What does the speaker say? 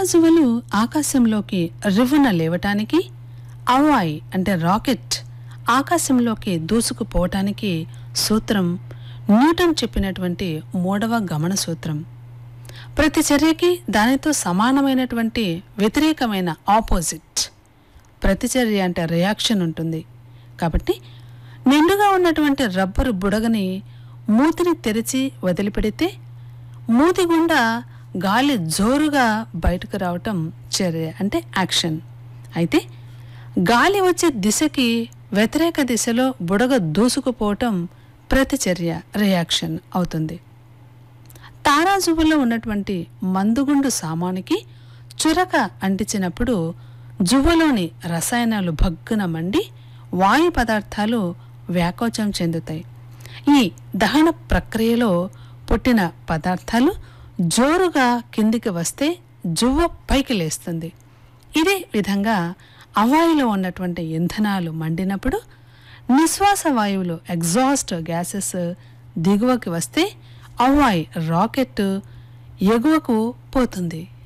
తారాజువలు ఆకాశంలోకి రివ్వున లేవటానికి అవాయ్ అంటే రాకెట్ ఆకాశంలోకి దూసుకుపోవటానికి సూత్రం న్యూటన్ చెప్పినటువంటి మూడవ గమన సూత్రం ప్రతి చర్యకి దానితో సమానమైనటువంటి వ్యతిరేకమైన ఆపోజిట్ ప్రతిచర్య అంటే రియాక్షన్ ఉంటుంది కాబట్టి నిండుగా ఉన్నటువంటి రబ్బరు బుడగని మూతిని తెరిచి వదిలిపెడితే మూతి గుండా గాలి జోరుగా బయటకు రావటం చర్య అంటే యాక్షన్ అయితే గాలి వచ్చే దిశకి వ్యతిరేక దిశలో బుడగ దూసుకుపోవటం ప్రతిచర్య రియాక్షన్ అవుతుంది తారాజువ్వలో ఉన్నటువంటి మందుగుండు సామానికి చురక అంటించినప్పుడు జువ్వలోని రసాయనాలు భగ్గున మండి వాయు పదార్థాలు వ్యాకోచం చెందుతాయి ఈ దహన ప్రక్రియలో పుట్టిన పదార్థాలు జోరుగా కిందికి వస్తే జువ్వ పైకి లేస్తుంది ఇదే విధంగా అవాయులో ఉన్నటువంటి ఇంధనాలు మండినప్పుడు నిశ్వాస వాయువులు ఎగ్జాస్ట్ గ్యాసెస్ దిగువకి వస్తే అవాయ్ రాకెట్ ఎగువకు పోతుంది